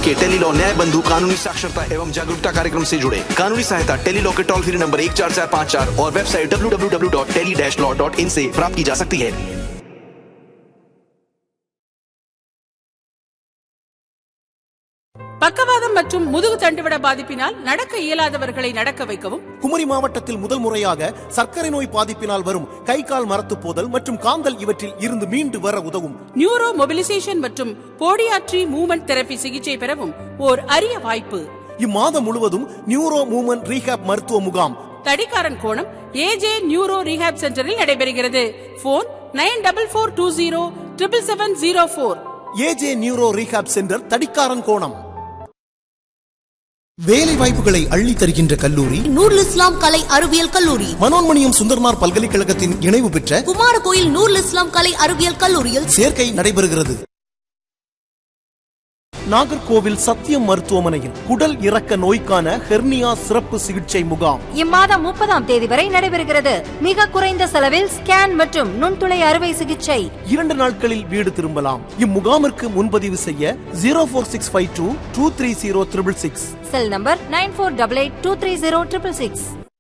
के टेलीलॉ न्याय बंधु कानूनी साक्षरता एवं जागरूकता कार्यक्रम से जुड़े कानूनी सहायता टेलीलॉ के टोल फ्री नंबर एक चार चार पाँच चार और website W W W dot tele dash law dot in से प्राप्त की जा सकती है பக்கவாதம் மற்றும் முதுகு தண்டுவிட பாதிப்பினால் நடக்க இயலாதவர்களை நடக்க வைக்கவும் குமரி மாவட்டத்தில் முதல் முறையாக சர்க்கரை நோய் பாதிப்பினால் வரும் கை கால் மரத்துப் போதல் மற்றும் காந்தல் இவற்றில் இருந்து மீண்டு வர உதவும் நியூரோ மொபிலைசேஷன் மற்றும் போடியாட்ரி மூவ்மெண்ட் தெரபி சிகிச்சை பெறவும் ஓர் அரிய வாய்ப்பு இம்மாதம் முழுவதும் நியூரோ மூமென்ட் ரீஹாப் மருத்துவ முகாம் தடிக்காரன் கோணம் ஏஜே நியூரோ ரீஹாப் சென்டரில் நடைபெறுகிறது phone nine double four two zero triple seven zero four AJ neuro rehab centre Thadikkaran Konam வேலை வாய்ப்புகளை அள்ளி தருகின்ற கல்லூரி நூருல் இஸ்லாம் கலை அறிவியல் கல்லூரி மனோன்மணியம் சுந்தர்னார் பல்கலைக்கழகத்தின் இணைவு பெற்ற குமாரகோயில் நூருல் இஸ்லாம் கலை அறிவியல் கல்லூரியில் சேர்க்கை நடைபெறுகிறது நாகர்கோவில் சத்தியம் மருத்துவமனையில் குடல் இறக்க நோய்க்கான ஹெர்னியா சிறப்பு சிகிச்சை முகாம் இம்மாதம் முப்பதாம் தேதி வரை நடைபெறுகிறது மிக குறைந்த செலவில் ஸ்கேன் மற்றும் நுண்துளை அறுவை சிகிச்சை இரண்டு நாட்களில் வீடு திரும்பலாம் இம்முகாமிற்கு முன்பதிவு செய்ய zero four six five two two three zero triple six cell number nine four double eight two three zero triple six